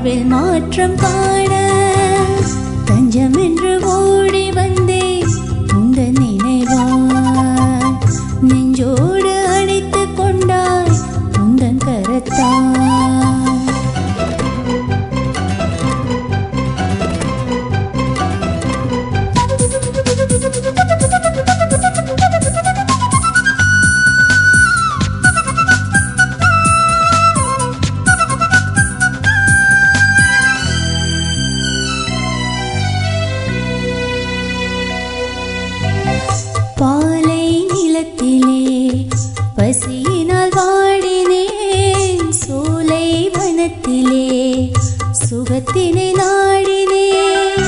வாழ்வில் மாற்றம் காண தஞ்சம் என்று ஓடி வந்தேன் உந்த நினைவாய் நெஞ்சோடு அணைத்துக் கொண்டாய் உந்தன் கரத்தாய் பாலை நிலத்திலே பசியினால் வாடினேன் சோலை வனத்திலே சுகத்தினை நாடினேன்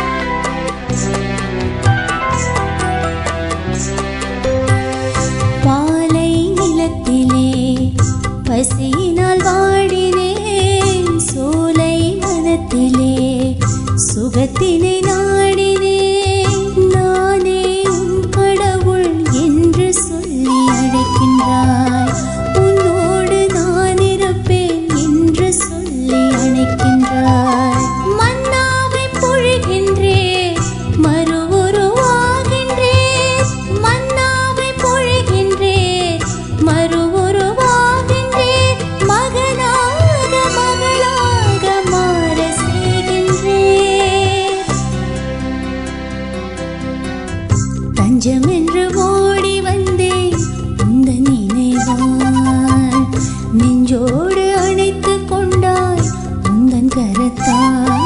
பாலை நிலத்திலே பசியினால் வாடினேன் சோலை வனத்திலே சுகத்தினை நாடினேன் நானே உன் கடவுள் என்று சொல்லி அழைக்கின்றாய் உன்னோடு நான் இருப்பேன் என்று சொல்லி அழைக்கின்றாய் மன்னாவை பொழிகின்றேன் மறு உருவாகின்றேன் மன்னாவை பொழிகின்றேன் மறு உருவாகின்றேன் மகனாக மகளாக மாற செய்கின்றேன் தஞ்சம் என்று ஓடி வந்தேன் உந்த நினைவாய் நெஞ்சோடு அணைத்துக் கொண்டாய் உந்தன் கரத்தாய்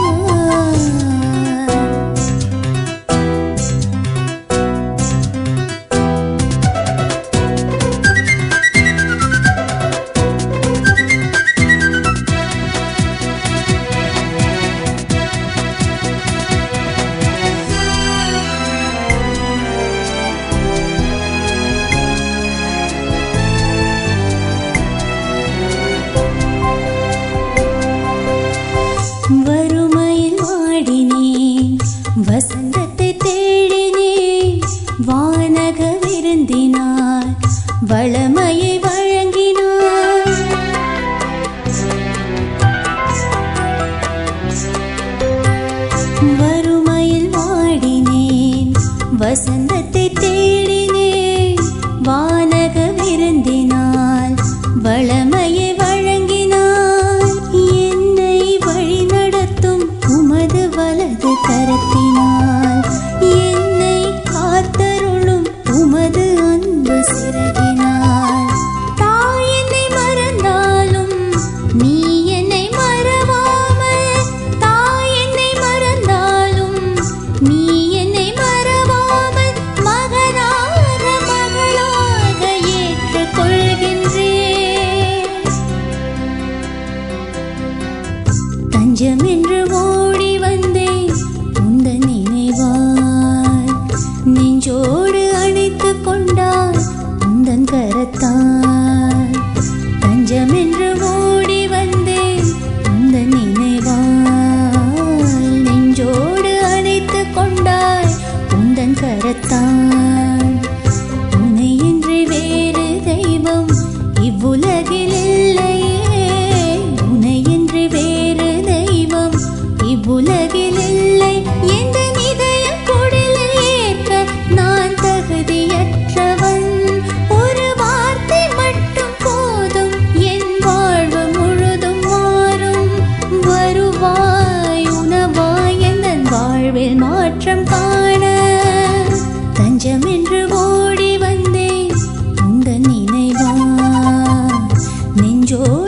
வறுமையில் வாடினேன் வசந்தத்தை தேடினேன் வானக விருந்தினார் வளமையை வழங்கினார் வறுமையில் வாடினேன் வசந்தத்தை தேடினேன் வானக விருந்தினால் வளமையை வழங்கினார் என்னை வழிநடத்தும் உமது வலது கரத்தினால் என்னை காத்தருளும் உமது அன்பு சிறகினால் தாய் என்னை மறந்தாலும் நீ என்னை மறவாமல் தாய் என்னை மறந்தாலும் நீ என்னை மறவாமல் மகனாக மகளாக ஏற்றுக்கொள்கின்றேன் தஞ்சம் என்று ஓடி வந்தேன் உந்த நினைவாய் நெஞ்சோடு அணைத்துக் கொண்டாய் உந்தன் கரத்தாய் தஞ்சம் என்று ஓடி வந்தேன் உந்த நினைவாய் நெஞ்சோடு அணைத்துக் கொண்டாய் உந்தன் கரத்தாய் உனையின்றி வேறு தெய்வம் இவ்வுலகில் இல்லையே உனையின்றி வேறு தெய்வம் இவ்வுலகில் இல்லை எந்த நிதய குடிலில் ஏற்க நான் தகுதியற்றவன் ஒரு வார்த்தை மட்டும் போதும் என் வாழ்வு முழுதும் மாறும் வருவாய் உணவாய் என் வாழ்வில் மாற்றம் காண தஞ்சம் என்று ஓடி வந்தேன் உந்த நினைவா நெஞ்சோ